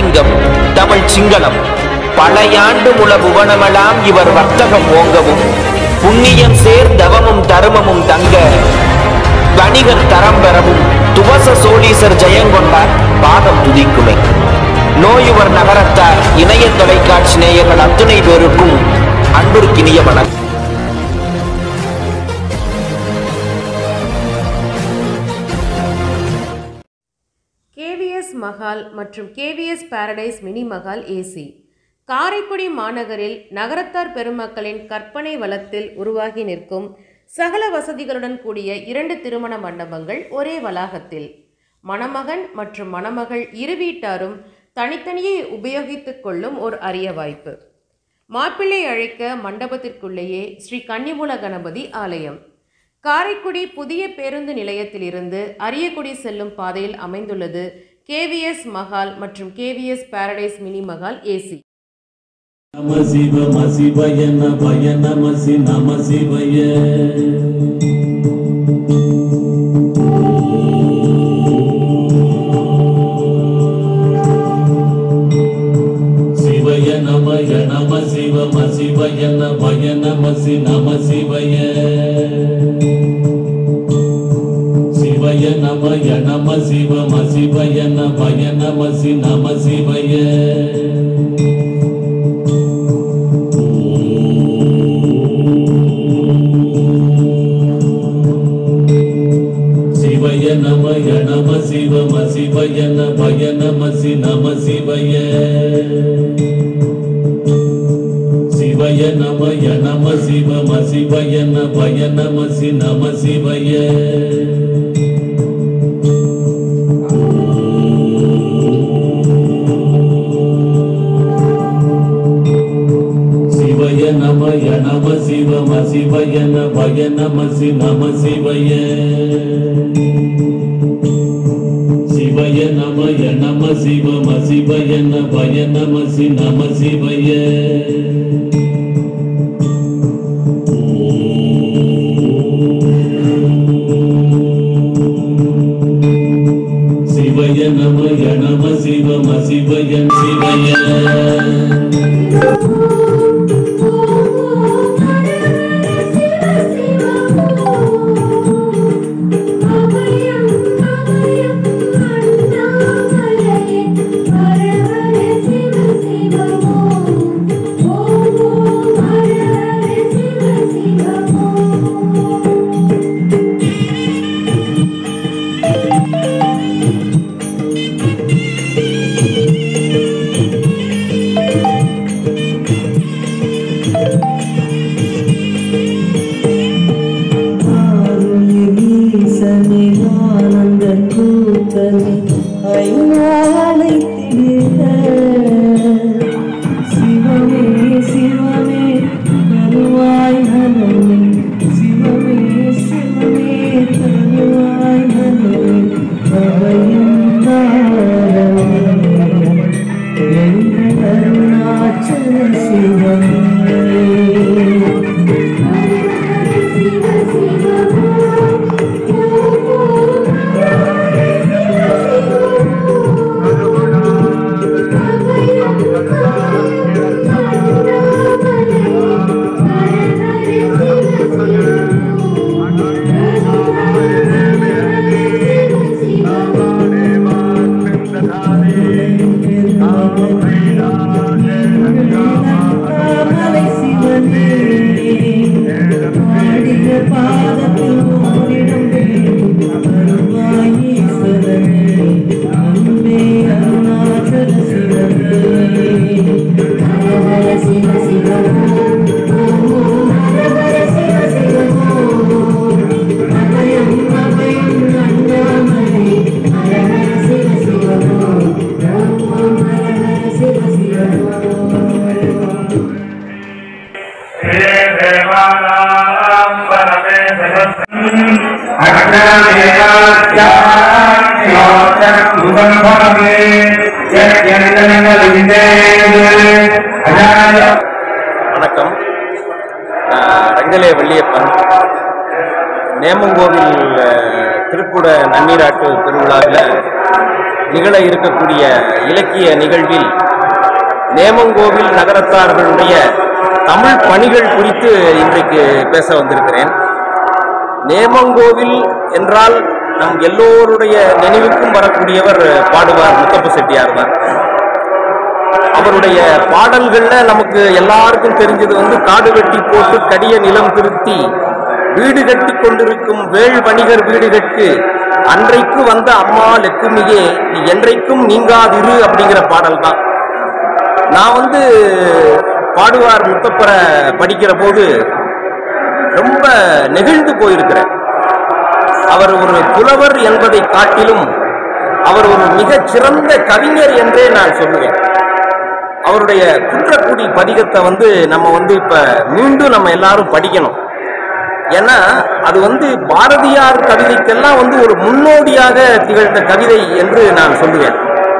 கலிங்கம் தமிழ் சிங்களம் பழையாண்டு முள புவனமெல்லாம் இவர் வர்த்தகம் ஓங்கவும் புண்ணியம் சேர் தவமும் தருமமும் தங்க வணிகர் தரம் பெறவும் துவச சோழீசர் ஜெயங்கொண்டார் பாதம் துதிக்குமே நோயுவர் நகரத்தார் இணைய தொலைக்காட்சி நேயர்கள் அத்துணை பேருக்கும் அன்பிற்கினிய வணக்கம் கேவிஎஸ் மஹால் மற்றும் KVS paradise mini Mahal AC Karaikudi மாநகரில் நகரத்தார் பெருமக்களின் கற்பனை வளத்தில் உருவாகி நிற்கும் சகல வசதிகளுடன் கூடிய இரண்டு திருமண மண்டபங்கள் ஒரே வளாகத்தில் மணமகன் மற்றும் மணமகள் இரு வீட்டாரும் தனித்தனியே உபயோகித்துக் கொள்ளும் ஒரு அரிய வாய்ப்பு மாப்பிள்ளை அழைக்க மண்டபத்திற்குள்ளேயே ஸ்ரீ கன்னிமூல கணபதி ஆலயம் காரைக்குடி புதிய பேருந்து நிலையத்திலிருந்து அரியக்குடி செல்லும் பாதையில் அமைந்துள்ளது கேவிஎஸ் மஹால் மற்றும் KVS paradise mini Mahal AC நம சிவ மசிவய நபய நமசி நம சிவய சிவய நமய நம சிவ மசிவய நபய நமசி நம சிவய சிவய நமய நம சிவ மசிவய நபய நமசி நம சிவய சிவய நமய நம சிவம சிவய நபய நமசி நம சிவய சிவய நமய நம சிவம சிவய நபய நமசி நம சிவய சிவய நமய நம சிவம சிவய நபய நமசி நம சிவய சிவய நமய நம சிவம சிவய நபய நமசி நம சிவய சிவய நமய நம சிவம சிவய சிவய ஈசனே ஆனந்த கூத்தனே ஐநாளைத்திடுக சிவமே சிவமே தருவாய் நலமே சிவமே சிவமே தருவாய் நலமே அவையும் தாரமே எங்கள் அருணாச்சல சிவமே காமலை சிவனே ஆடிய பாதத்தில் ஓரிடம் அருள்வாய் ஈஸ்வரனே அன்பே அருணாச்சல சிவனே ஹர சிவ சிவ ஓம் ஹர சிவ சிவ ஓம் அபயம் அபயம் அண்ணாமலை ஹர ஹர சிவ சிவ ஓம் ஓம் ஹர ஹர சிவ சிவ ஓம் வணக்கம் நான் ரங்கலே வள்ளியப்பன் நேமங்கோவில் அஹ், திருக்குட நன்னீராட்டு திருவிழாவில் நிகழ இருக்கக்கூடிய இலக்கிய நிகழ்வில் நேமங்கோவில் நகரத்தார்களுடைய தமிழ் பணிகள் குறித்து இன்றைக்கு பேச வந்திருக்கிறேன் நேமங்கோவில் என்றால் நம் எல்லோருடைய நினைவுக்கும் வரக்கூடியவர் பாடுவார் முத்தப்ப செட்டியார் தான் அவருடைய பாடல்கள்ல நமக்கு எல்லாருக்கும் தெரிஞ்சது வந்து காடு வெட்டி போட்டு கடிய நிலம் திருத்தி வீடு கட்டி கொண்டிருக்கும் வேள் வணிகர் வீடுகட்கு அன்றைக்கு வந்த அம்மா லெக்குமியே நீ என்றைக்கும் நீங்காதிரு அப்படிங்கிற பாடல் தான் நான் வந்து பாடுவார் முத்தப்பரை படிக்கிற போது ரொம்ப நெகிழ்ந்து போயிருக்கிறேன் அவர் ஒரு புலவர் என்பதை காட்டிலும் அவர் ஒரு மிகச் சிறந்த கவிஞர் என்றே நான் சொல்லுவேன் அவருடைய குன்றக்குடி பதிகத்தை வந்து நம்ம வந்து இப்ப மீண்டும் நம்ம எல்லாரும் படிக்கணும் ஏன்னா அது வந்து பாரதியார் கவிதைக்கெல்லாம் வந்து ஒரு முன்னோடியாக திகழ்ந்த கவிதை என்று நான் சொல்லுவேன்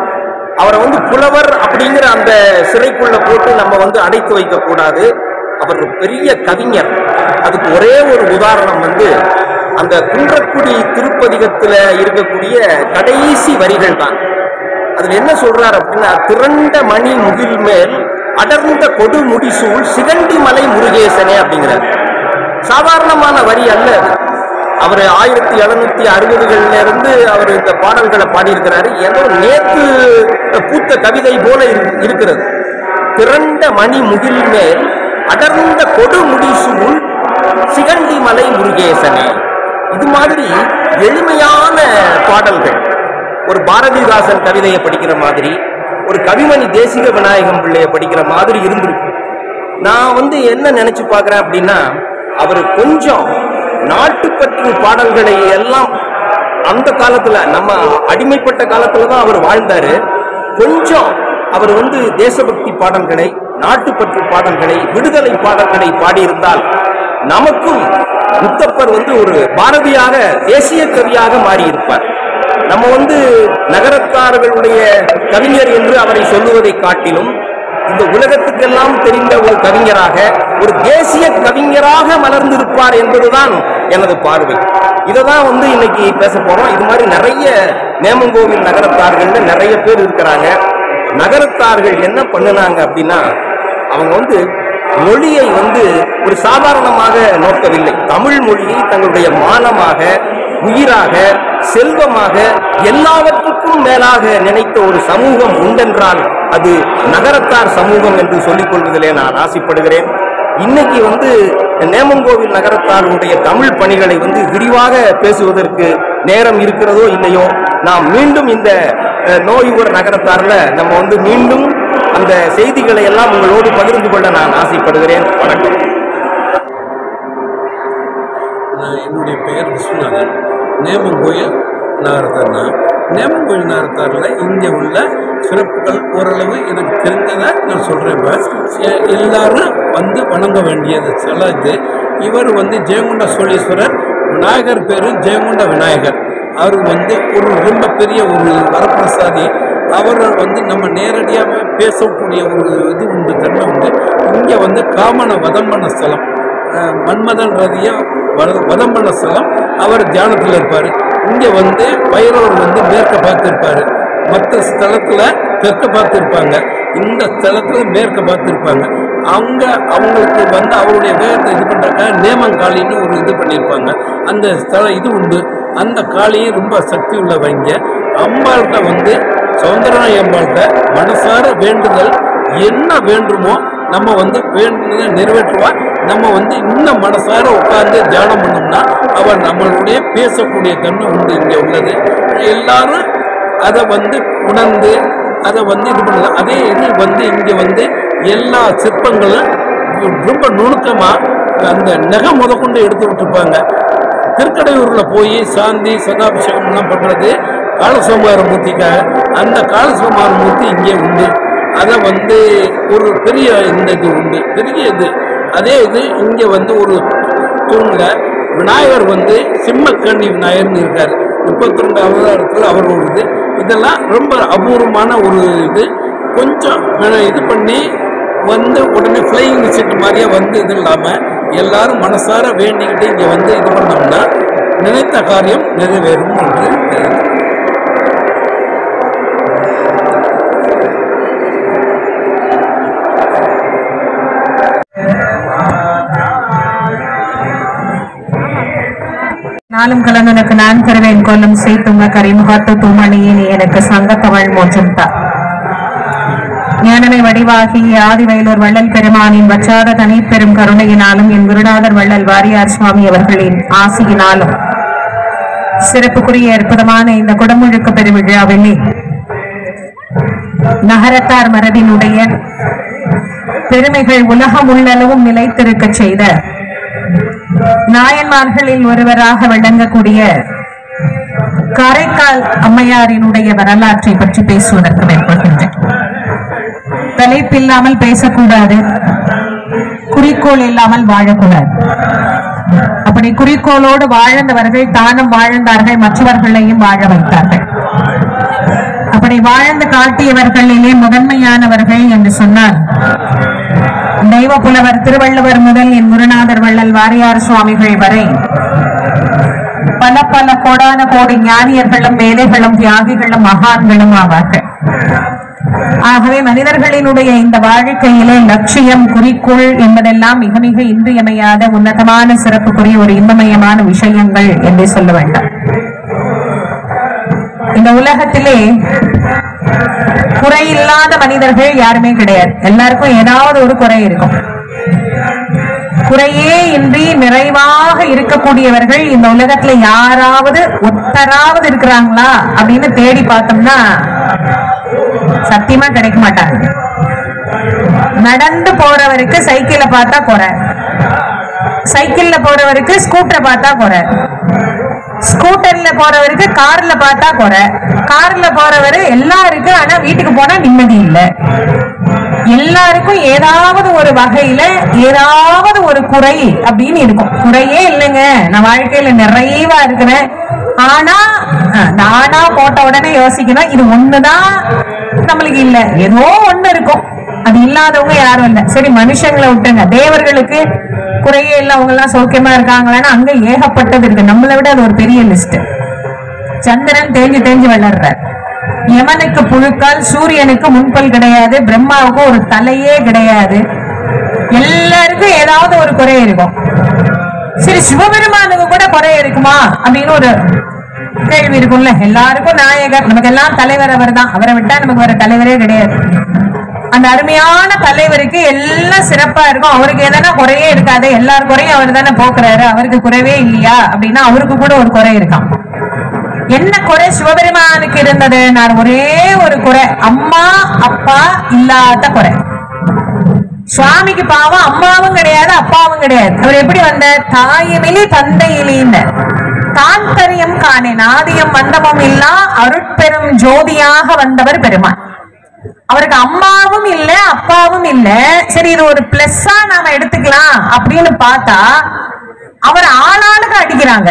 அவரை வந்து புலவர் அப்படிங்கிற அந்த சிறைக்குள்ள போட்டு நம்ம வந்து அடைத்து வைக்க கூடாது அவர் ஒரு பெரிய கவிஞர் அதுக்கு ஒரே ஒரு உதாரணம் வந்து அந்த குன்றக்குடி திருப்பதிகத்துல இருக்கக்கூடிய கடைசி வரிகள் தான் அதுல என்ன சொல்றார் அப்படின்னா திரண்ட மணி முகில் மேல் அடர்ந்த கொடு முடிசூழ் சிகண்டி மலை முருகேசனே அப்படிங்கிறார் சாதாரணமான வரி அல்ல அது அவர் ஆயிரத்தி எழுநூத்தி அறுபதுகள்ல இருந்து அவர் இந்த பாடல்களை பாடியிருக்கிறாரு ஏதோ நேத்து பூத்த கவிதை போல இரு- இருக்கிறது திரண்ட மணி முகில் மேல் அடர்ந்த கொடு முடிசூழ் சிகண்டி மலை முருகேசனே இது மாதிரி எளிமையான பாடல்கள் ஒரு பாரதிதாசன் கவிதையை படிக்கிற மாதிரி ஒரு கவிமணி தேசிக விநாயகம் பிள்ளையை படிக்கிற மாதிரி இருந்திருக்கு நான் வந்து என்ன நினைச்சு பார்க்கிறேன் அப்படின்னா அவர் கொஞ்சம் நாட்டுப்பற்று பாடல்களை எல்லாம் அந்த காலத்துல நம்ம அடிமைப்பட்ட காலத்துல தான் அவர் வாழ்ந்தாரு கொஞ்சம் அவர் வந்து தேசபக்தி பாடல்களை நாட்டுப்பற்று பாடல்களை விடுதலை பாடல்களை பாடியிருந்தால் நமக்கும் முத்தப்பர் வந்து ஒரு பாரதியாக தேசிய கவியாக மாறியிருப்பார் நம்ம வந்து நகரத்தார்களுடைய கவிஞர் என்று அவரை சொல்லுவதை காட்டிலும் இந்த உலகத்துக்கெல்லாம் தெரிந்த ஒரு கவிஞராக ஒரு தேசிய கவிஞராக மலர்ந்திருப்பார் என்பதுதான் எனது பார்வை இதை தான் வந்து இன்னைக்கு பேச போறோம் இது மாதிரி நிறைய நேமங்கோவில் நகரத்தார்கள்னு நிறைய பேர் இருக்கிறாங்க நகரத்தார்கள் என்ன பண்ணுனாங்க அப்படின்னா அவங்க வந்து மொழியை வந்து ஒரு சாதாரணமாக நோக்கவில்லை தமிழ் மொழியை தங்களுடைய மானமாக உயிராக செல்வமாக எல்லாவற்றுக்கும் மேலாக நினைத்த ஒரு சமூகம் உண்டென்றால் அது நகரத்தார் சமூகம் என்று சொல்லிக் கொள்வதிலே நான் ஆசைப்படுகிறேன் இன்னைக்கு வந்து நேமங்கோவில் நகரத்தாருடைய தமிழ் பணிகளை வந்து விரிவாக பேசுவதற்கு நேரம் இருக்கிறதோ இல்லையோ நாம் மீண்டும் இந்த அஹ், நோயுவர் நகரத்தார்ல நம்ம வந்து மீண்டும் அந்த செய்திகளை எல்லாம் உங்களோடு பகிர்ந்து கொள்ள நான் ஆசைப்படுகிறேன் வணக்கம் நான் என்னுடைய பெயர் விஸ்வநாதன் நேமங்கோயில் நகரத்தார் தான் நேமங்கோயில் நகரத்தாரில் இங்கே உள்ள சிறப்புகள் ஓரளவு எனக்கு தெரிஞ்சதை நான் சொல்கிறேன் இப்போ எ- எல்லாரும் வந்து வணங்க வேண்டியது சில இது இவர் வந்து ஜெயங்கொண்ட சோழீஸ்வரர் விநாயகர் பேர் ஜெயங்கொண்ட விநாயகர் அவர் வந்து ஒரு ரொம்ப பெரிய ஒரு வரப்பிரசாதி அவர் வந்து நம்ம நேரடியாக பேசக்கூடிய ஒரு இது உண்டு தன்மை உண்டு இங்கே வந்து காமன வதம் பண்ண ஸ்தலம் அஹ் மன்மதன் ரதிய வத- வதம் பண்ண ஸ்தலம் அவர் தியானத்தில் இருப்பார் இங்கே வந்து பைரவர் வந்து மேற்க பார்த்துருப்பாரு மற்ற ஸ்தலத்தில் தெற்க பார்த்துருப்பாங்க இந்த ஸ்தலத்தில் மேற்க பார்த்துருப்பாங்க அவங்க அவங்களுக்கு வந்து அவருடைய வேகத்தை இது பண்ணுறாங்க நேமங்காளின்னு ஒரு இது பண்ணியிருப்பாங்க அந்த ஸ்தலம் இது உண்டு அந்த காளியும் ரொம்ப சக்தி உள்ளவங்க அம்பாள்கிட்ட வந்து சௌந்தரநாய அம்பாள்கிட்ட மனசார வேண்டுதல் என்ன வேண்டுமோ நம்ம வந்து வேண்டுனதை நிறைவேற்றுவா நம்ம வந்து இன்னும் மனசார உட்கார்ந்து தியானம் பண்ணோம்னா அவன் நம்மளுடைய பேசக்கூடிய தன்மை உண்டு இங்கே உள்ளது எல்லாரும் அதை வந்து உணர்ந்து அதை வந்து இது பண்ணலாம் அதே இது வந்து இங்கே வந்து எல்லா சிற்பங்களும் ரொம்ப நுணுக்கமாக அந்த நகை முதற்கொண்டு எடுத்து விட்டுருப்பாங்க திருக்கடையூரில் போய் சாந்தி சதாபிஷேகம்லாம் பண்ணுறது காலசோமவார மூர்த்திக்காக அந்த காலசோமவார மூர்த்தி இங்கே உண்டு அதை வந்து ஒரு பெரிய இந்த இது உண்டு பெரிய இது அதே இது இங்கே வந்து ஒரு தூணில் விநாயகர் வந்து சிம்மக்கண்ணி விநாயகர்னு இருக்கார் முப்பத்தி ரெண்டு அவதாரத்தில் அவர் ஒரு இது இதெல்லாம் ரொம்ப அபூர்வமான ஒரு இது கொஞ்சம் மெ- இது பண்ணி வந்து உடனே ஃப்ளையிங் விசிட் மாதிரியே வந்து இது இல்லாமல் எல்லாரும் மனசார வேண்டிக்கிட்டு இங்கே வந்து இது பண்ணோம்னா நினைத்த காரியம் நிறைவேறும் என்று தெரியுது நாளும் கலந்தனுக்கு நான் தருவேன் கொல்லும் சீத்துங்க கரிமுகத்து தூமணியே நீ எனக்கு சங்க தமிழ் மோட்சம் தா ஞானமே வடிவாகி ஆதிவயலூர் வள்ளல் பெருமானின் வற்றாத தனி பெரும் கருணையினாலும் என் குருநாதர் வள்ளல் வாரியார் சுவாமி அவர்களின் ஆசியினாலும் சிறப்புக்குரிய அற்புதமான இந்த குடமுழுக்கு பெருவிழாவிலே நகரத்தார் மரபினுடைய பெருமைகள் உலகம் உள்ளளவும் நிலைத்திருக்கச் செய்த நாயன்மார்களில் ஒருவராக விளங்கக்கூடிய காரைக்கால் அம்மையாரினுடைய வரலாற்றை பற்றி பேசுவதற்கு மேற்கொள்கின்றேன் தலைப்பில்லாமல் பேசக்கூடாது குறிக்கோள் இல்லாமல் வாழக்கூடாது அப்படி குறிக்கோளோடு வாழ்ந்தவர்கள் தானும் வாழ்ந்தார்கள் மற்றவர்களையும் வாழ வைத்தார்கள் அப்படி வாழ்ந்து காட்டியவர்களிலே முதன்மையானவர்கள் என்று சொன்னால் தெய்வ புலவர் திருவள்ளுவர் முதல் என் குருநாதர் வள்ளல் வாரியார் சுவாமிகள் வரை பல பல கோடான கோடி ஞானியர்களும் மேதைகளும் தியாகிகளும் மகான்களும் ஆவார்கள் ஆகவே மனிதர்களினுடைய இந்த வாழ்க்கையிலே லட்சியம் குறிக்கோள் என்பதெல்லாம் மிக மிக இன்றியமையாத உன்னதமான சிறப்புக்குரிய ஒரு இன்பமயமான விஷயங்கள் என்று சொல்ல வேண்டாம் இந்த உலகத்திலே குறையில்லாத மனிதர்கள் யாருமே கிடையாது எல்லாருக்கும் ஏதாவது ஒரு குறை இருக்கும் குறையே இன்றி நிறைவாக இருக்கக்கூடியவர்கள் இந்த உலகத்துல யாராவது ஒத்தராவது இருக்கிறாங்களா அப்படின்னு தேடி பார்த்தோம்னா சத்தியமா கிடைக்க மாட்டாங்க நடந்து போறவருக்கு சைக்கிளை பார்த்தா குறை சைக்கிள்ல போறவருக்கு ஸ்கூட்டரை பார்த்தா குறை ஸ்கூட்டர்ல போறவருக்கு கார்ல பார்த்தா குறை கார்ல போறவரு எல்லாருக்கும் ஆனா வீட்டுக்கு போனா நிம்மதி இல்ல எல்லாருக்கும் ஏதாவது ஒரு வகையில ஏதாவது ஒரு குறை அப்படின்னு இருக்கும் குறையே இல்லைங்க நான் வாழ்க்கையில நிறைவா இருக்கிறேன் ஆனா அஹ், நானா போட்ட உடனே யோசிக்கணும் இது ஒண்ணுதான் நம்மளுக்கு இல்ல ஏதோ ஒண்ணு இருக்கும் அது இல்லாதவங்க யாரும் இல்ல சரி மனுஷங்களை விட்டுங்க தேவர்களுக்கு குறையே இல்ல அவங்க எல்லாம் சௌக்கியமா இருக்காங்களான்னா அங்க ஏகப்பட்டது இருக்கு நம்மளை விட அது ஒரு பெரிய லிஸ்ட் சந்திரன் தேஞ்சு தேஞ்சு வளர்றார் யமனுக்கு புழுக்கால் சூரியனுக்கு முன்பல் கிடையாது பிரம்மாவுக்கு ஒரு தலையே கிடையாது எல்லாருக்கும் ஏதாவது ஒரு குறை இருக்கும் சரி சிவபெருமானுக்கு கூட குறை இருக்குமா அப்படின்னு ஒரு கேள்வி இருக்கும்ல எல்லாருக்கும் நாயகர் நமக்கு எல்லாம் தலைவர் அவர் தான் அவரை விட்டா நமக்கு வேற தலைவரே கிடையாது அந்த அருமையான தலைவருக்கு எல்லாம் சிறப்பா இருக்கும் அவருக்கு எதனா குறையே இருக்காது எல்லார் குறையும் அவர் தானே போக்குறாரு அவருக்கு குறைவே இல்லையா அப்படின்னா அவருக்கு கூட ஒரு குறை இருக்கான் என்ன குறை சிவபெருமானுக்கு இருந்தது நான் ஒரே ஒரு குறை அம்மா அப்பா இல்லாத குறை சுவாமிக்கு பாவம் அம்மாவும் கிடையாது அப்பாவும் கிடையாது அவர் எப்படி வந்த தாயினிலி தந்தையிலின்னு தான் தரியம் காணே நாதியம் வந்தமும் இல்லா அருட்பெரும் ஜோதியாக வந்தவர் பெருமான் அவருக்கு அம்மாவும் இல்ல அப்பாவும் இல்ல சரி இது ஒரு பிளஸ்ஸா நாம எடுத்துக்கலாம் அப்படின்னு பார்த்தா அவர் ஆளாளுக்கு அடிக்கிறாங்க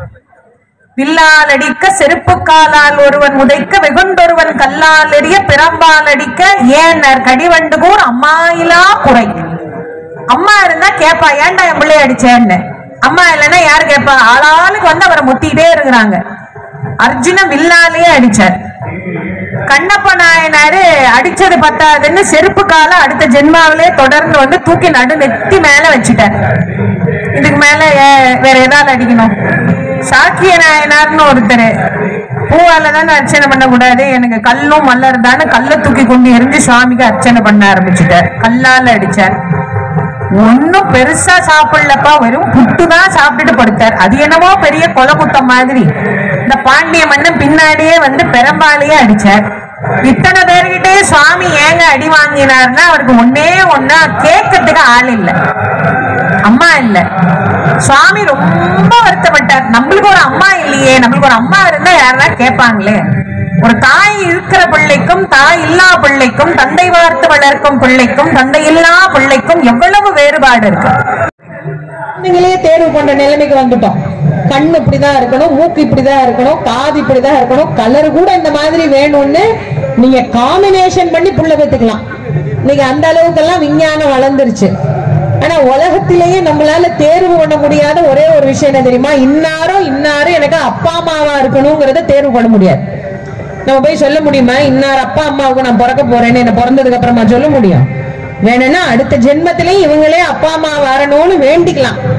வில்லால் அடிக்க செருப்பு காலால் ஒருவன் உதைக்க வெகுண்டொருவன் கல்லால் எறிய பிறம்பால் அடிக்க ஏன்னர் கடிவண்டுகூர் அம்மாயிலா குறை அம்மா இருந்தா கேப்பா ஏன்டா என் பிள்ளைய அடிச்சேன்னு அம்மா இல்லைன்னா யாரு கேப்பா ஆளாளுக்கு வந்து அவரை முத்திட்டே இருக்கிறாங்க அர்ஜுன வில்லாலேயே அடிச்சார் கண்ணப்ப நாயனாரு அடிச்சது பத்தாதுன்னு செருப்பு கால அடுத்த ஜென்மாவிலே தொடர்ந்து வந்து தூக்கி நடு நெத்தி மேல வச்சுட்டார் இதுக்கு மேல ஏ- வேற ஏதாவது அடிக்கணும் சாக்கிய நாயனார்னு ஒருத்தர் பூவால தானே அர்ச்சனை பண்ணக்கூடாது எனக்கு கல்லும் மல்லர் தானே கல்லை தூக்கி கொண்டு எரிஞ்சு சுவாமிக்கு அர்ச்சனை பண்ண ஆரம்பிச்சுட்டார் கல்லால அடிச்சார் ஒன்னும் பெருசா சாப்பிடலப்பா வெறும் புட்டு தான் சாப்பிட்டுட்டு படுத்தார் அது என்னமோ பெரிய கொலை குத்தம் மாதிரி இந்த பாண்டிய மன்னன் பின்னாடியே வந்து பெரம்பாலேயே அடிச்சார் இத்தனை பேர்கிட்டே சுவாமி ஏங்க அடி வாங்கினார்னா அவருக்கு ஒன்னே ஒன்னா கேட்கறதுக்கு ஆள் இல்ல அம்மா இல்ல சுவாமி ரொம்ப வருத்தப்பட்டார் நம்மளுக்கு ஒரு அம்மா இல்லையே நம்மளுக்கு ஒரு அம்மா இருந்தா யாரா கேட்பாங்களே ஒரு தாய் இருக்கிற பிள்ளைக்கும் தாய் இல்லா பிள்ளைக்கும் தந்தை வார்த்து வளர்க்கும் பிள்ளைக்கும் தந்தை இல்லா பிள்ளைக்கும் எவ்வளவு வேறுபாடு இருக்கு குழந்தைங்களே தேர்வு பண்ற நிலைமைக்கு வந்துட்டோம் கண் இப்படிதான் இருக்கணும் மூக்கு இப்படிதான் இருக்கணும் காது இப்படிதான் இருக்கணும் கலர் கூட இந்த மாதிரி வேணும்னு நீங்க காம்பினேஷன் பண்ணி புள்ள பெத்துக்கலாம் இன்னைக்கு அந்த அளவுக்கெல்லாம் விஞ்ஞானம் வளர்ந்துருச்சு ஆனா உலகத்திலேயே நம்மளால தேர்வு பண்ண முடியாத ஒரே ஒரு விஷயம் என்ன தெரியுமா இன்னாரும் இன்னாரும் எனக்கு அப்பா அம்மாவா இருக்கணுங்கிறத தேர்வு பண்ண முடியாது நம்ம போய் சொல்ல முடியுமா இன்னார் அப்பா அம்மாவுக்கு நான் பிறக்க போறேன்னு என்ன பிறந்ததுக்கு அப்புறமா சொல்ல முடியும் வேணும்னா அடுத்த ஜென்மத்திலேயும் இவங்களே அப்பா அம்மா வரணும்னு வேண்டிக்கலாம்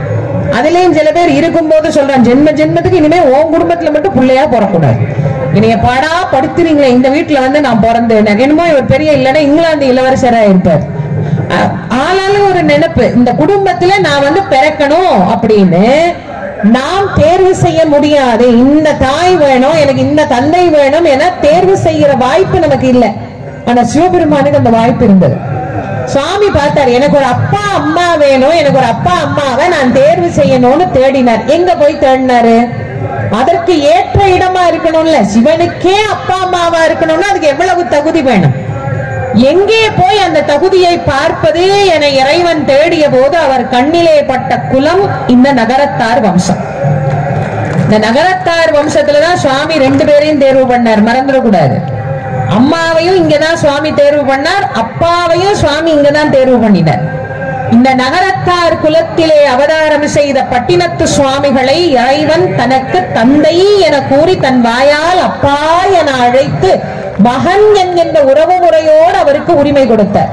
அதுலயும் சில பேர் இருக்கும்போது சொல்றான் ஜென்ம ஜென்மத்துக்கு இனிமே உன் குடும்பத்துல மட்டும் பிள்ளையா பிறக்கூடாது இனிய பாடா படுத்துறீங்களே இந்த வீட்டுல வந்து நான் பிறந்தேன் என்னமோ இவர் பெரிய இல்லைன்னா இங்கிலாந்து இளவரசரா இருப்பார் அஹ், ஆளாளும் ஒரு நினைப்பு இந்த குடும்பத்துல நான் வந்து பிறக்கணும் அப்படின்னு நாம் தேர்வு செய்ய முடியாது இந்த தாய் வேணும் எனக்கு இந்த தந்தை வேணும் என தேர்வு செய்யற வாய்ப்பு நமக்கு இல்லை ஆனா சிவபெருமானுக்கு அந்த வாய்ப்பு இருந்தது சுவாமி பார்த்தார் எனக்கு ஒரு அப்பா அம்மா வேணும் எனக்கு ஒரு அப்பா அம்மாவை நான் தேர்வு செய்யணும்னு தேடினார் எங்க போய் தேடினாரு அதற்கு ஏற்ற இடமா இருக்கணும்ல சிவனுக்கே அப்பா அம்மாவா இருக்கணும்னா அதுக்கு எவ்வளவு தகுதி வேணும் எங்கே போய் அந்த தகுதியை பார்ப்பது என இறைவன் தேடிய போது அவர் கண்ணிலே பட்ட குலம் இந்த நகரத்தார் வம்சம் இந்த நகரத்தார் வம்சத்துலதான் சுவாமி ரெண்டு பேரையும் தேர்வு பண்ணார் மறந்துடக்கூடாது அம்மாவையும் இங்கதான் சுவாமி தேர்வு பண்ணார் அப்பாவையும் சுவாமி இங்கதான் தேர்வு பண்ணினார் இந்த நகரத்தார் குலத்திலே அவதாரம் செய்த பட்டினத்து சுவாமிகளை இறைவன் தனக்கு தந்தை என கூறி தன் வாயால் அப்பா என அழைத்து மகன் என்கின்ற உறவு முறையோடு அவருக்கு உரிமை கொடுத்தார்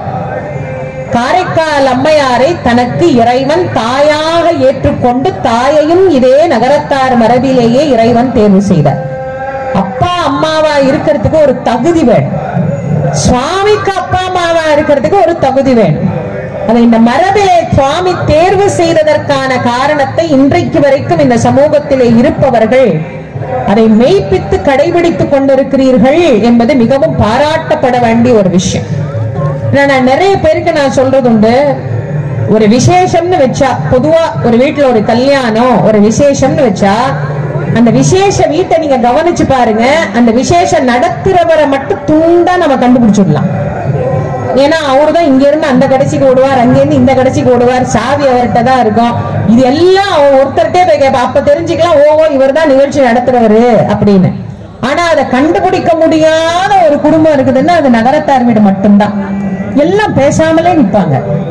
காரைக்கால் அம்மையாரை தனக்கு இறைவன் தாயாக ஏற்றுக்கொண்டு தாயையும் இதே நகரத்தார் மரபிலேயே இறைவன் தேர்வு செய்தார் அப்பா அம்மாவா இருக்கிறதுக்கு ஒரு தகுதி வேணும் சுவாமிக்கு அப்பா அம்மாவா இருக்கிறதுக்கு ஒரு தகுதி வேணும் அதை இந்த மரபிலே சுவாமி தேர்வு செய்ததற்கான காரணத்தை இன்றைக்கு வரைக்கும் இந்த சமூகத்திலே இருப்பவர்கள் அதை மெய்ப்பித்து கடைபிடித்துக் கொண்டிருக்கிறீர்கள் என்பது மிகவும் பாராட்டப்பட வேண்டிய ஒரு விஷயம் ஏன்னா, நான் நிறைய பேருக்கு நான் சொல்றது உண்டு ஒரு விசேஷம்னு வச்சா பொதுவா ஒரு வீட்டுல ஒரு கல்யாணம் ஒரு விசேஷம்னு வச்சா அந்த விசேஷ வீட்டை நீங்க கவனிச்சு பாருங்க அந்த விசேஷம் நடத்துறவரை மட்டும் துண்டா நம்ம கண்டுபிடிச்சிடலாம் ஏன்னா அவரு தான் இங்க இருந்து அந்த கடைசிக்கு ஓடுவார் அங்க இருந்து இந்த கடைசிக்கு ஓடுவார் சாவி அவர்கிட்ட தான் இருக்கும் இது எல்லாம் அவர் ஒருத்தர்ட்டே போய் கேட்பா அப்ப தெரிஞ்சுக்கலாம் ஓ இவர் தான் நிகழ்ச்சி நடத்துறவரு அப்படின்னு ஆனா அதை கண்டுபிடிக்க முடியாத ஒரு குடும்பம் இருக்குதுன்னா அது நகரத்தார் வீடு மட்டும்தான் எல்லாம் பேசாமலே நிப்பாங்க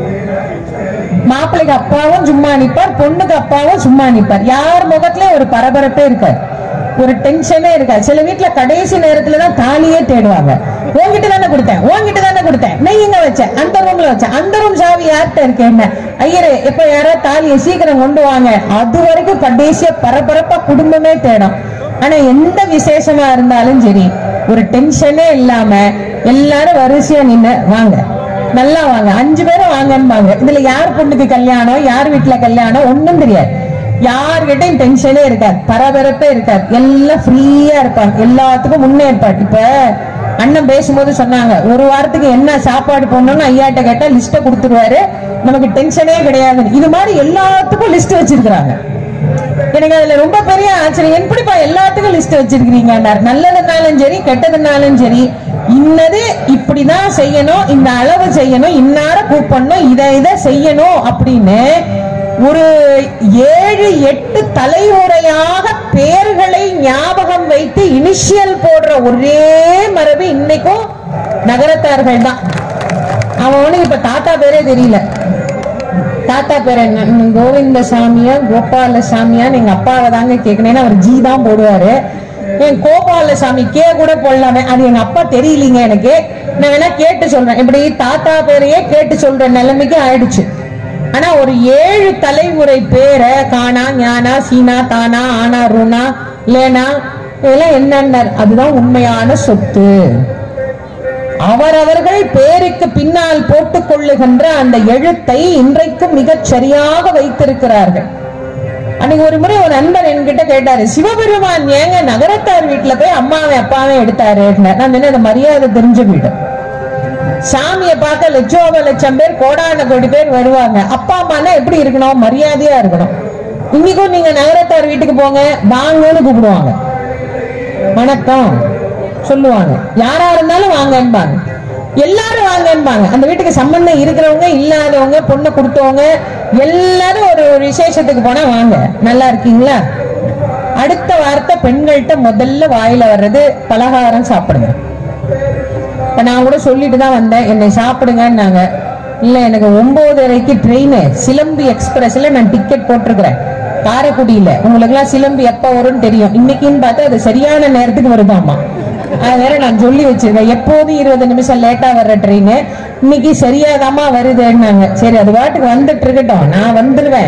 மாப்பிள்ளைக்கு அப்பாவும் சும்மா நிப்பார் பொண்ணுக்கு அப்பாவும் சும்மா நிப்பார் யார் முகத்திலயும் ஒரு பரபரப்பே இருக்காது ஒரு டென்ஷனே இருக்காது சில வீட்டுல கடைசி நேரத்துல தான் தாலியே தேடுவாங்க உன்கிட்ட தானே கொடுத்தேன் உன்கிட்ட தானே கொடுத்தேன் நீ எங்க வச்ச அந்த ரூம்ல வச்ச அந்த ரூம் சாவி யார்கிட்ட இருக்கு என்ன ஐயரே இப்ப யாராவது தாலியை சீக்கிரம் கொண்டு வாங்க அது வரைக்கும் கடைசியா பரபரப்பா குடும்பமே தேடும் ஆனா எந்த விசேஷமா இருந்தாலும் சரி ஒரு டென்ஷனே இல்லாம எல்லாரும் வரிசையா நின்னு வாங்க நல்லா வாங்க அஞ்சு பேரும் வாங்கன்பாங்க இதுல யார் பொண்ணுக்கு கல்யாணம் யார் வீட்டுல கல்யாணம் ஒண்ணும் தெரியாது யார்கிட்டயும் டென்ஷனே இருக்காது பரபரப்பே இருக்காது எல்லாம் ஃப்ரீயா இருப்பாங்க எல்லாத்துக்கும் முன்னேற்பாடு இப்ப அண்ணன் பேசும்போது சொன்னாங்க ஒரு வாரத்துக்கு என்ன சாப்பாடு போடணும்னு ஐயாட்ட கேட்டா லிஸ்ட கொடுத்துருவாரு நமக்கு டென்ஷனே கிடையாது இது மாதிரி எல்லாத்துக்கும் லிஸ்ட் வச்சிருக்கிறாங்க எனக்கு அதுல ரொம்ப பெரிய ஆச்சரியம் எப்படிப்பா எல்லாத்துக்கும் லிஸ்ட் வச்சிருக்கிறீங்க நல்லதுனாலும் சரி கெட்டதுனாலும் சரி இன்னது இப்படிதான் செய்யணும் இந்த அளவு செய்யணும் இன்னார கூப்பிடணும் இதை இதை செய்யணும் அப்படின்னு ஒரு ஏழு எட்டு தலைமுறையாக பேர்களை ஞாபகம் வைத்து இனிஷியல் போடுற ஒரே மரபு இன்னைக்கும் நகரத்தார்கள் தான் அவனுக்கு இப்ப தாத்தா பேரே தெரியல தாத்தா பேர் என்ன ம், கோவிந்தசாமியா கோபாலசாமியான்னு எங்க அப்பாவை தாங்க கேட்கணும் ஏன்னா அவர் ஜி தான் போடுவாரு என் கோபாலசாமி கே கூட போடலாமே அது எங்க அப்பா தெரியலீங்க எனக்கு நான் வேணா கேட்டு சொல்றேன் இப்படி தாத்தா பேரையே கேட்டு சொல்ற நிலைமைக்கு ஆயிடுச்சு ஆனா ஒரு ஏழு தலைமுறை பேரை காணா ஞானா சீனா தானா ஆனா ரூனா லேனா இதெல்லாம் என்னென்ன அதுதான் உண்மையான சொத்து அவரவர்கள் பேருக்கு பின்னால் போட்டுக் கொள்ளுகின்ற அந்த எழுத்தை இன்றைக்கும் மிகச் சரியாக வைத்திருக்கிறார்கள் அன்னைக்கு ஒரு முறை ஒரு நண்பர் என்கிட்ட கேட்டாரு சிவபெருமான் ஏங்க நகரத்தார் வீட்டுல போய் அம்மாவை அப்பாவை எடுத்தாரு நான் சொன்னேன் "அது மரியாதை தெரிஞ்ச வீடு சாமியை பார்க்க லட்சோப லட்சம் பேர் கோடான கோடி பேர் வருவாங்க அப்பா அம்மானா எப்படி இருக்கணும் மரியாதையா இருக்கணும் இன்னைக்கும் நீங்க நகரத்தார் வீட்டுக்கு போங்க வாங்கன்னு கூப்பிடுவாங்க வணக்கம் சொல்லுவாங்க யாரா இருந்தாலும் வாங்கன்பாங்க எல்லாரும் வாங்கன்பாங்க அந்த வீட்டுக்கு சம்பந்தம் இருக்கிறவங்க இல்லாதவங்க பொண்ணு கொடுத்தவங்க எல்லாரும் ஒரு ஒரு விசேஷத்துக்கு போனா வாங்க நல்லா இருக்கீங்களா அடுத்த வார்த்தை பெண்கள்கிட்ட முதல்ல வாயில வர்றது பலகாரம் சாப்பிடுங்க இப்ப நான் கூட சொல்லிட்டு தான் வந்தேன் என்னை சாப்பிடுங்கன்னாங்க இல்ல எனக்கு ஒன்பதரைக்கு ட்ரெயின் சிலம்பி எக்ஸ்பிரஸ்ல நான் டிக்கெட் போட்டிருக்கிறேன் காரைக்குடியில உங்களுக்கு எல்லாம் சிலம்பி எப்ப வரும்னு தெரியும் இன்னைக்குன்னு பார்த்தா அது சரியான நேரத்துக்கு வருதாமா அது வேற நான் சொல்லி வச்சிருக்கேன் எப்போதும் இருபது நிமிஷம் லேட்டா வர்ற ட்ரெயின் இன்னைக்கு சரியாதாமா வருதுன்னாங்க சரி அது பாட்டுக்கு வந்துட்டு இருக்கட்டும் நான் வந்துருவேன்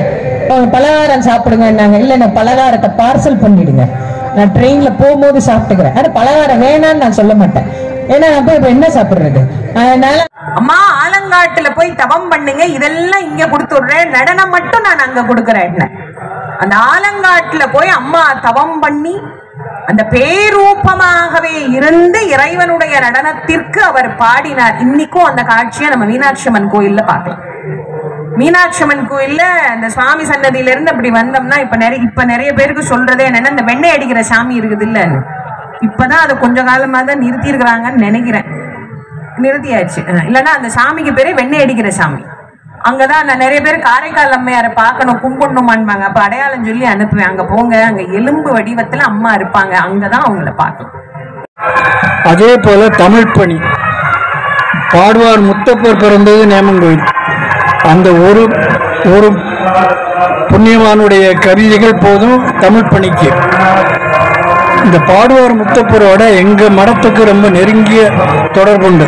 அஹ், பலகாரம் சாப்பிடுங்கன்னாங்க இல்ல நான் பலகாரத்தை பார்சல் பண்ணிடுங்க நான் ட்ரெயின்ல போகும்போது சாப்பிட்டுக்கிறேன் ஆனா பலகாரம் வேணாம்னு நான் சொல்ல மாட்டேன் ஏன்னா நான் போய் இப்ப என்ன சாப்பிடுறது அதனால அம்மா ஆலங்காட்டுல போய் தவம் பண்ணுங்க இதெல்லாம் இங்க கொடுத்துடுறேன் நடனம் மட்டும் நான் அங்க கொடுக்கறேன் அந்த ஆலங்காட்டுல போய் அம்மா தவம் பண்ணி அந்த பேரூபமாகவே இருந்து இறைவனுடைய நடனத்திற்கு அவர் பாடினார் இன்னைக்கும் அந்த காட்சியை நம்ம மீனாட்சி அம்மன் கோயில்ல பார்க்கலாம் மீனாட்சி அம்மன் கோயில்ல அந்த சுவாமி சன்னதியில இருந்து அப்படி வந்தோம்னா இப்ப நிறைய இப்ப நிறைய பேருக்கு சொல்றதே என்னன்னா இந்த வெண்ணெய் அடிக்கிற சாமி இருக்குது இல்ல இப்பதான் அது கொஞ்ச காலமா தான் நிறுத்தி இருக்கிறாங்கன்னு நினைக்கிறேன் நிறுத்தியாச்சு அஹ் இல்லைன்னா அந்த சாமிக்கு பேரே வெண்ணெய் அடிக்கிற சாமி அங்கதான் நான் நிறைய பேர் காரைக்கால் அம்மையாரை பார்க்கணும் கும்பிடணுமான்பாங்க அப்ப அடையாளம் சொல்லி அனுப்புவேன் அங்க போங்க அங்க எலும்பு வடிவத்துல அம்மா இருப்பாங்க அங்கதான் அவங்கள பார்க்கலாம் அதே போல தமிழ் பணி பாடுவார் முத்தப்பர் பிறந்தது நேமங்கோயில் அந்த ஒரு ஒரு புண்ணியவானுடைய கவிதைகள் போதும் தமிழ் பணிக்கு இந்த பாடுவார் முத்தப்பரோட எங்க மடத்துக்கு ரொம்ப நெருங்கிய தொடர்புண்டு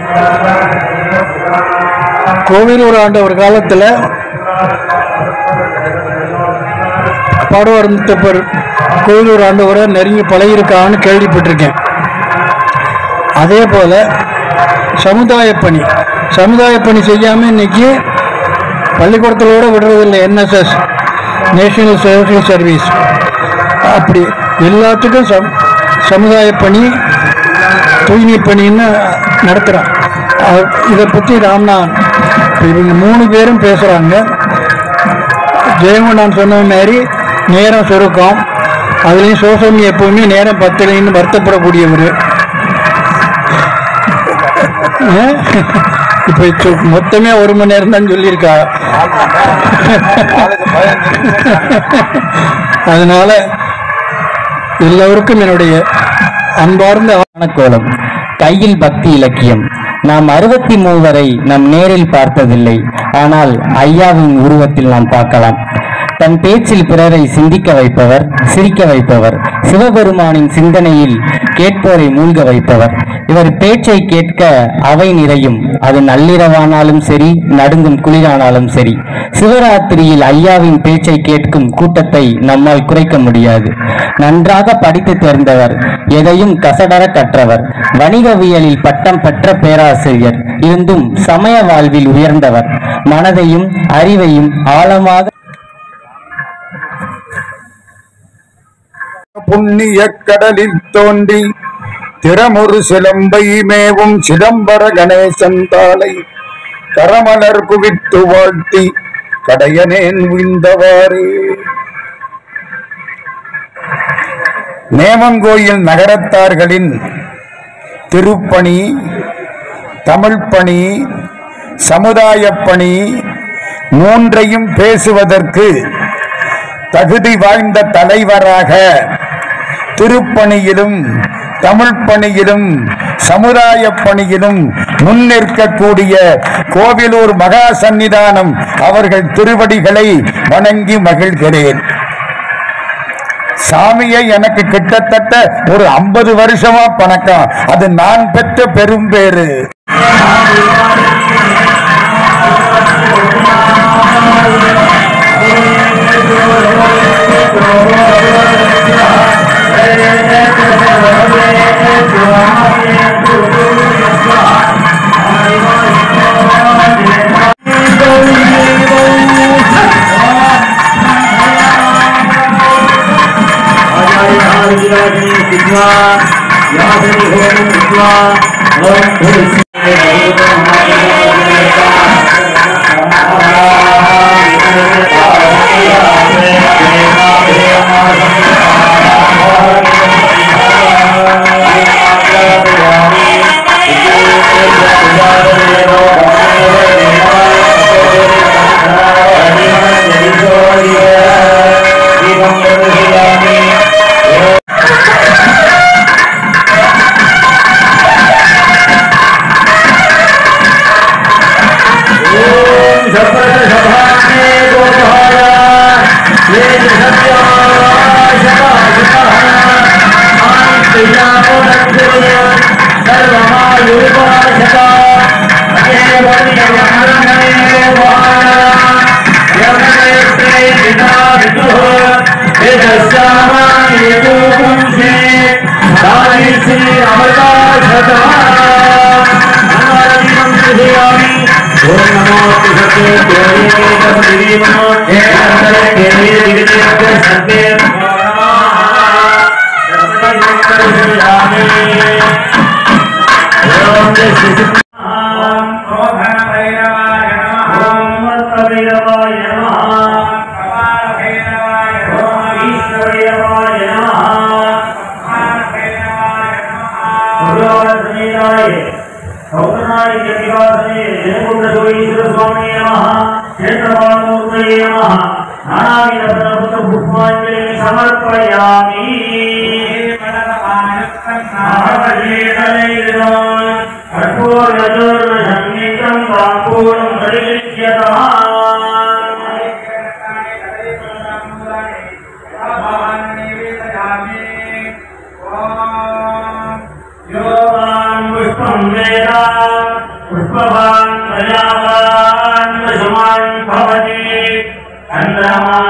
கோவிலூர் ஆண்டவர் காலத்துல பாடுவார் முத்தப்பர் கோவிலூர் ஆண்டவரை நெருங்கி பழகியிருக்கான்னு கேள்விப்பட்டிருக்கேன் அதே போல சமுதாய பணி சமுதாய பணி செய்யாம இன்னைக்கு பள்ளிக்கூடத்திலோட விடுறதில்லை என்எஸ்எஸ் நேஷனல் சோஷியல் சர்வீஸ் அப்படி எல்லாத்துக்கும் சம் சமுதாய பணி தூய்மை பணின்னு நடத்துகிறான் இதை பற்றி ராம்நாத் இவங்க மூணு பேரும் பேசுகிறாங்க ஜெயங்கொண்டான் சொன்ன மாதிரி நேரம் சுருக்கம் அதுலேயும் சோசமி எப்பவுமே நேரம் பத்தலைன்னு வருத்தப்படக்கூடியவர் இப்போ சொ- மொத்தமே ஒரு மணி நேரம் தான் சொல்லியிருக்கா அதனால எல்லோருக்கும் என்னுடைய அன்பார்ந்த கோலம் கையில் பக்தி இலக்கியம் நாம் அறுபத்தி மூவரை நாம் நேரில் பார்த்ததில்லை ஆனால் ஐயாவின் உருவத்தில் நாம் பார்க்கலாம் தன் பேச்சில் பிறரை சிந்திக்க வைப்பவர் சிரிக்க வைப்பவர் சிவபெருமானின் சிந்தனையில் கேட்போரை மூழ்க வைப்பவர் இவர் பேச்சை கேட்க அவை நிறையும் அது நள்ளிரவானாலும் சரி நடுங்கும் குளிரானாலும் சரி சிவராத்திரியில் ஐயாவின் பேச்சை கேட்கும் கூட்டத்தை நம்மால் குறைக்க முடியாது நன்றாக படித்து தேர்ந்தவர் எதையும் கசடர கற்றவர் வணிகவியலில் பட்டம் பெற்ற பேராசிரியர் இருந்தும் சமய வாழ்வில் உயர்ந்தவர் மனதையும் அறிவையும் ஆழமாக புண்ணிய கடலில் தோன்றி திறமொரு சிலம்பை மேவும் சிதம்பர கணேசன் தாளை கரமலர் குவித்து வாழ்த்தி கடையனேன் விந்தவாறே நேமங்கோயில் நகரத்தார்களின் திருப்பணி தமிழ் பணி சமுதாயப் பணி மூன்றையும் பேசுவதற்கு தகுதி வாய்ந்த தலைவராக திருப்பணியிலும் தமிழ் பணியிலும் சமுதாய பணியிலும் முன்னிற்கக்கூடிய கோவிலூர் மகா சந்நிதானம் அவர்கள் திருவடிகளை வணங்கி மகிழ்கிறேன் சாமியை எனக்கு கிட்டத்தட்ட ஒரு ஐம்பது வருஷமா பணக்கம் அது நான் பெற்ற பெரும்பேறு सर्वमायुपाशता पुष्पवान् प्रजावान् पशुमान् भवति चन्द्रमान्